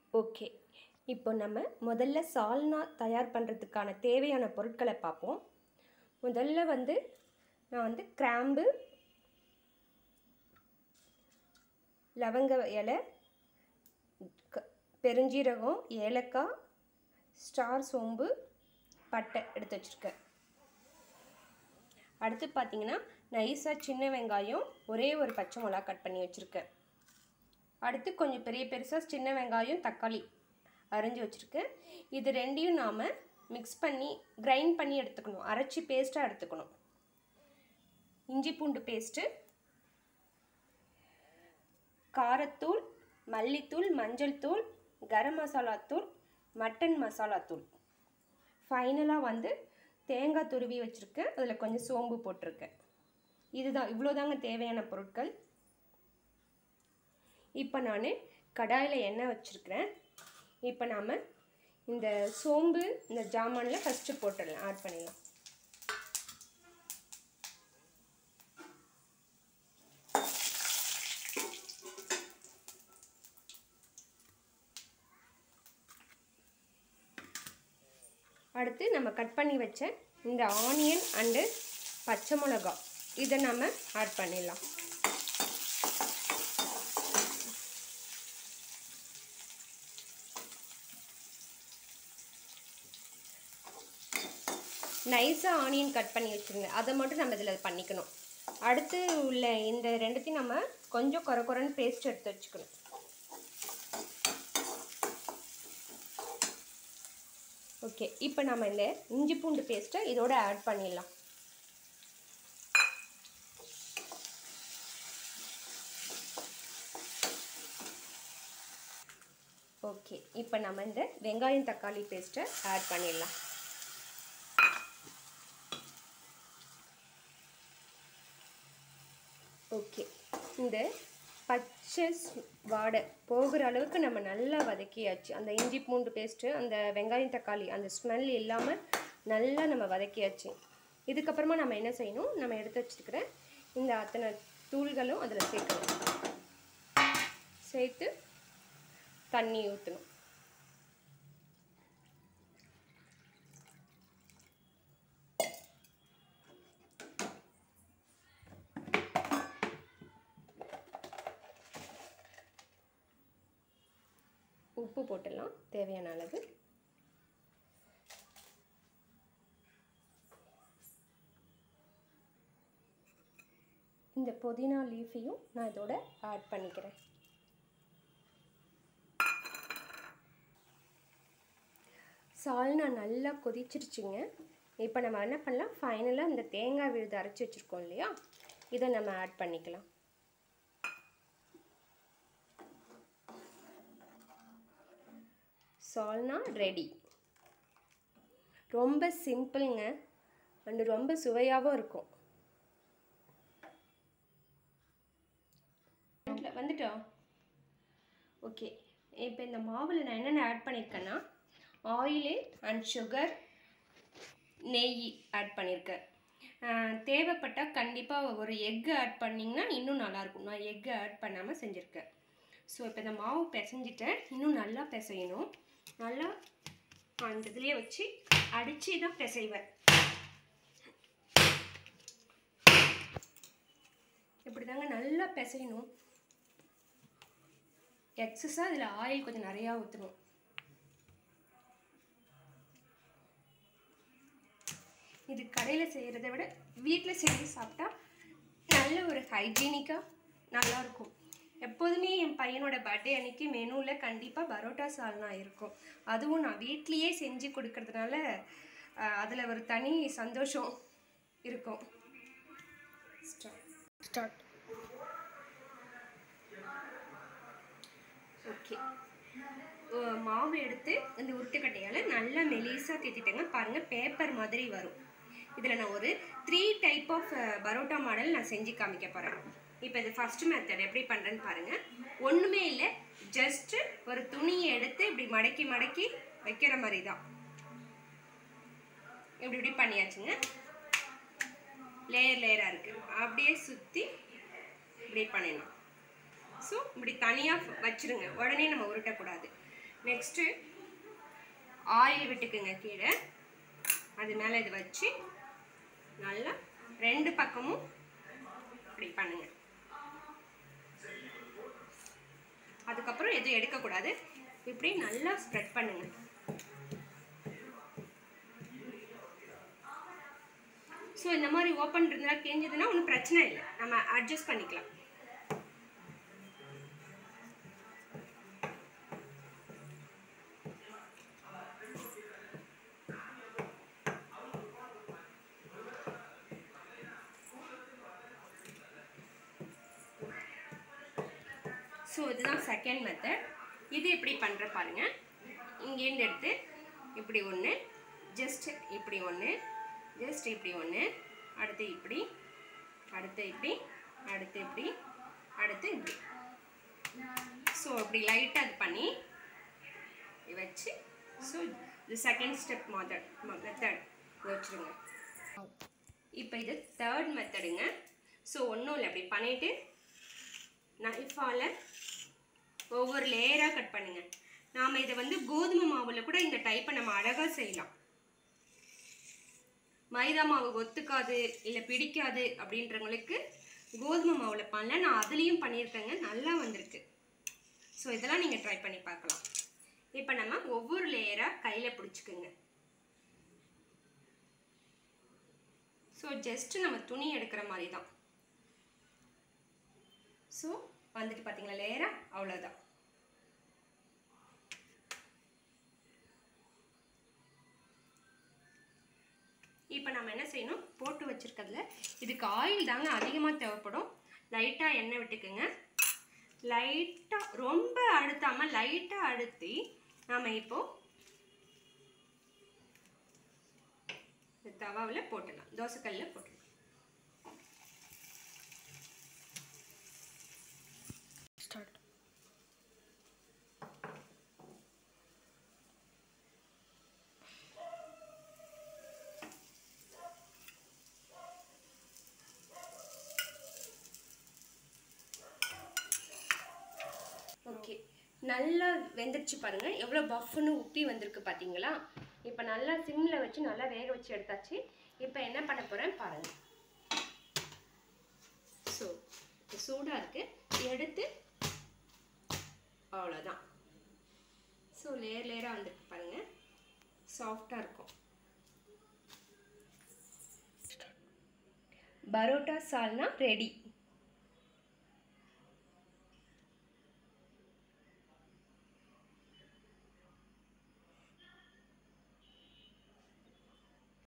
okay இப்போ நம்ம முதல்ல சால்னா தயார் பண்ணுறதுக்கான தேவையான பொருட்களை பார்ப்போம் முதல்ல வந்து நான் வந்து கிராம்பு லவங்க இலை க பெருஞ்சீரகம் ஏலக்காய் ஸ்டார் சோம்பு பட்டை எடுத்து வச்சுருக்கேன் அடுத்து பார்த்தீங்கன்னா நைஸாக சின்ன வெங்காயம் ஒரே ஒரு பச்சை மிளகா கட் பண்ணி வச்சுருக்கேன் அடுத்து கொஞ்சம் பெரிய பெருசாக சின்ன வெங்காயம் தக்காளி அரைஞ்சி வச்சுருக்கேன் இது ரெண்டையும் நாம் மிக்ஸ் பண்ணி கிரைண்ட் பண்ணி எடுத்துக்கணும் அரைச்சி பேஸ்ட்டாக எடுத்துக்கணும் இஞ்சி பூண்டு பேஸ்ட்டு காரத்தூள் மல்லித்தூள் மஞ்சள் தூள் கரம் மசாலா தூள் மட்டன் மசாலா தூள் ஃபைனலாக வந்து தேங்காய் துருவி வச்சுருக்கேன் அதில் கொஞ்சம் சோம்பு போட்டிருக்கேன் இதுதான் இவ்வளோதாங்க தேவையான பொருட்கள் இப்போ நான் கடாயில் எண்ணெய் வச்சுருக்கிறேன் இப்போ நாம் இந்த சோம்பு இந்த ஜாமானில் ஃபஸ்ட்டு போட்டுடலாம் ஆட் பண்ணிடலாம் அடுத்து நம்ம கட் பண்ணி வச்ச இந்த ஆனியன் அண்டு பச்சை மிளகா இதை நம்ம ஆட் பண்ணிடலாம் நைஸாக ஆனியன் கட் பண்ணி வச்சுருங்க அதை மட்டும் நம்ம இதில் பண்ணிக்கணும் அடுத்து உள்ள இந்த ரெண்டுத்தையும் நம்ம கொஞ்சம் குறை குறைன்னு பேஸ்ட் எடுத்து வச்சுக்கணும் ஓகே இப்போ நம்ம இந்த இஞ்சி பூண்டு பேஸ்ட்டை இதோட ஆட் பண்ணிடலாம் ஓகே இப்போ நம்ம இந்த வெங்காயம் தக்காளி பேஸ்ட்டை ஆட் பண்ணிடலாம் ஓகே இந்த பச்சை வாடை போகிற அளவுக்கு நம்ம நல்லா வதக்கியாச்சு அந்த இஞ்சி பூண்டு பேஸ்ட்டு அந்த வெங்காயம் தக்காளி அந்த ஸ்மெல் இல்லாமல் நல்லா நம்ம வதக்கியாச்சு இதுக்கப்புறமா நம்ம என்ன செய்யணும் நம்ம எடுத்து வச்சுருக்கிற இந்த அத்தனை தூள்களும் அதில் சேர்க்கணும் சேர்த்து தண்ணி ஊற்றணும் உப்பு போட்டுடலாம் தேவையான அளவு இந்த புதினா லீஃபையும் நான் இதோட ஆட் பண்ணிக்கிறேன் சால்னா நல்லா கொதிச்சிருச்சுங்க இப்போ நம்ம என்ன பண்ணலாம் ஃபைனலாக இந்த தேங்காய் விழுது அரைச்சி வச்சுருக்கோம் இல்லையா இதை நம்ம ஆட் பண்ணிக்கலாம் சால்னா ரெடி ரொம்ப சிம்பிளுங்க அண்டு ரொம்ப சுவையாகவும் இருக்கும் வந்துட்டோம் ஓகே இப்போ இந்த மாவில் நான் என்னென்ன ஆட் பண்ணியிருக்கேன்னா ஆயிலு அண்ட் சுகர் நெய் ஆட் பண்ணியிருக்கேன் தேவைப்பட்டால் கண்டிப்பாக ஒரு எக்கு ஆட் பண்ணிங்கன்னா இன்னும் நல்லாயிருக்கும் நான் எக்கு ஆட் பண்ணாமல் செஞ்சுருக்கேன் ஸோ இப்போ இந்த மாவு பிசைஞ்சிட்டேன் இன்னும் நல்லா பிசையணும் நல்லா அந்த இதுலேயே வச்சு அடித்து தான் பிசைவேன் இப்படி தாங்க நல்லா பிசையணும் எக்ஸஸாக இதில் ஆயில் கொஞ்சம் நிறையா ஊற்றணும் இது கடையில் செய்கிறத விட வீட்டில் செஞ்சு சாப்பிட்டா நல்ல ஒரு ஹைஜீனிக்காக நல்லாயிருக்கும் எப்போதுமே என் பையனோட பர்த்டே அன்னைக்கு மெனுவில் கண்டிப்பாக பரோட்டா சால்னா இருக்கும் அதுவும் நான் வீட்லேயே செஞ்சு கொடுக்கறதுனால அதில் ஒரு தனி சந்தோஷம் இருக்கும் ஸ்டார்ட் ஸ்டார்ட் ஓகே மாவு எடுத்து இந்த உருட்டுக்கட்டையால் நல்லா மெலிசாக தேத்திட்டேங்க பாருங்கள் பேப்பர் மாதிரி வரும் இதில் நான் ஒரு three type of parotta model நான் செஞ்சு காமிக்க போகிறேன் இப்போ இது ஃபஸ்ட் மெத்தட் எப்படி பண்ணுறேன்னு பாருங்கள் ஒன்றுமே இல்லை ஜஸ்ட்டு ஒரு துணியை எடுத்து இப்படி மடக்கி மடக்கி வைக்கிற மாதிரி தான் இப்படி இப்படி பண்ணியாச்சுங்க லேயர் லேயராக இருக்குது அப்படியே சுற்றி இப்படி பண்ணிடணும் ஸோ இப்படி தனியாக வச்சுருங்க உடனே நம்ம உருட்டக்கூடாது நெக்ஸ்ட்டு ஆயில் விட்டுக்குங்க கீழே அது மேலே இது வச்சு நல்லா ரெண்டு பக்கமும் இப்படி பண்ணுங்க அதுக்கப்புறம் எதுவும் எடுக்கக்கூடாது இப்படி நல்லா ஸ்ப்ரெட் பண்ணுங்க ஸோ இந்த மாதிரி ஓப்பன் இருந்தா கிழிஞ்சதுன்னா ஒன்றும் பிரச்சனை இல்லை நம்ம அட்ஜஸ்ட் பண்ணிக்கலாம் ஸோ இதுதான் செகண்ட் மெத்தட் இது எப்படி பண்ணுற பாருங்க இங்கேருந்து எடுத்து இப்படி ஒன்று ஜஸ்ட் இப்படி ஒன்று ஜஸ்ட் இப்படி ஒன்று அடுத்து இப்படி அடுத்து இப்படி அடுத்து இப்படி அடுத்து இப்படி ஸோ இப்படி லைட்டாக இது பண்ணி இப்படி வச்சு ஸோ இது செகண்ட் ஸ்டெப் மெத்தட் மெத்தட் வச்சுருங்க இப்போ இது தேர்ட் மெத்தடுங்க ஸோ ஒன்றும் இல்லை இப்படி பண்ணிவிட்டு நைஃபால் ஒவ்வொரு லேயராக கட் பண்ணுங்க நாம் இதை வந்து கோதுமை மாவில் கூட இந்த டைப்பை நம்ம அழகாக செய்யலாம் மைதா மாவு ஒத்துக்காது இல்லை பிடிக்காது அப்படின்றவங்களுக்கு கோதுமை மாவில் பண்ணல நான் அதுலேயும் பண்ணியிருக்கேங்க நல்லா வந்திருக்கு ஸோ இதெல்லாம் நீங்கள் ட்ரை பண்ணி பார்க்கலாம் இப்போ நம்ம ஒவ்வொரு லேயராக கையில் பிடிச்சிக்குங்க ஸோ ஜஸ்ட்டு நம்ம துணி எடுக்கிற மாதிரி தான் ஸோ வந்துட்டு பார்த்தீங்களா லேயராக அவ்வளோதான் இப்போ நம்ம என்ன செய்யணும் போட்டு வச்சுருக்கிறதுல இதுக்கு ஆயில் தாங்க அதிகமாக தேவைப்படும் லைட்டாக எண்ணெய் விட்டுக்குங்க லைட்டாக ரொம்ப அழுத்தாமல் லைட்டாக அழுத்தி நாம் இப்போது தவாவில் போட்டுடலாம் தோசைக்கல்லில் போட்டுடலாம் ஸ்டார்ட் ஓகே நல்லா வெந்துருச்சு பாருங்க எவ்வளோ பஃப்னு உப்பி வந்திருக்கு பார்த்தீங்களா இப்போ நல்லா சிம்மில் வச்சு நல்லா வேக வச்சு எடுத்தாச்சு இப்போ என்ன பண்ண போகிறேன் பாருங்கள் ஸோ சூடாக இருக்குது எடுத்து அவ்வளோதான் ஸோ லேயர் லேயராக வந்துருக்கு பாருங்கள் சாஃப்டாக இருக்கும் பரோட்டா சால்னா ரெடி